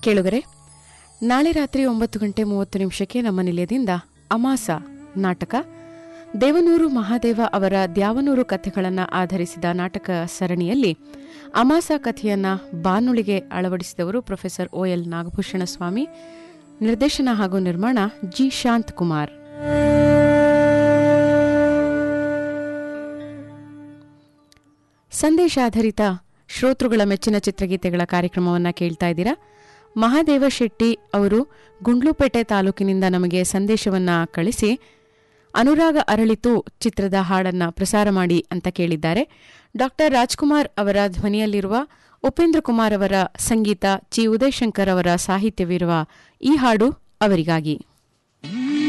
ಕೇಳುಗರೆ ನಾಳೆ ರಾತ್ರಿ ಒಂಬತ್ತು ಗಂಟೆ ಮೂವತ್ತು ನಿಮಿಷಕ್ಕೆ ನಮ್ಮ ನಿಲಯದಿಂದ ಅಮಾಸ ನಾಟಕ ದೇವನೂರು ಮಹಾದೇವ ಅವರ ದ್ಯಾವನೂರು ಕಥೆಗಳನ್ನು ಆಧರಿಸಿದ ನಾಟಕ ಸರಣಿಯಲ್ಲಿ ಅಮಾಸ ಕಥೆಯನ್ನ ಬಾನುಳಿಗೆ ಅಳವಡಿಸಿದವರು professor O L Nagabhushana Swamy ನಿರ್ದೇಶನ ಹಾಗೂ ನಿರ್ಮಾಣ ಜಿ ಶಾಂತ್ ಕುಮಾರ್ ಸಂದೇಶಾಧಾರಿತ ಶ್ರೋತೃಗಳ ಮೆಚ್ಚಿನ ಚಿತ್ರಗೀತೆಗಳ ಕಾರ್ಯಕ್ರಮವನ್ನು ಕೇಳ್ತಾ ಇದ್ದೀರಾ ಮಹಾದೇವ ಶೆಟ್ಟಿ ಅವರು ಗುಂಡ್ಲುಪೇಟೆ ತಾಲೂಕಿನಿಂದ ನಮಗೆ ಸಂದೇಶವನ್ನ ಕಳಿಸಿ ಅನುರಾಗ ಅರಳಿತು ಚಿತ್ರದ ಹಾಡನ್ನ ಪ್ರಸಾರ ಮಾಡಿ ಅಂತ ಕೇಳಿದ್ದಾರೆ ಡಾಕ್ಟರ್ ರಾಜ್ಕುಮಾರ್ ಅವರ ಧ್ವನಿಯಲ್ಲಿರುವ ಉಪೇಂದ್ರ ಕುಮಾರ್ ಅವರ ಸಂಗೀತ ಚಿ ಉದಯಶಂಕರ್ ಅವರ ಸಾಹಿತ್ಯವಿರುವ ಈ ಹಾಡು ಅವರಿಗಾಗಿ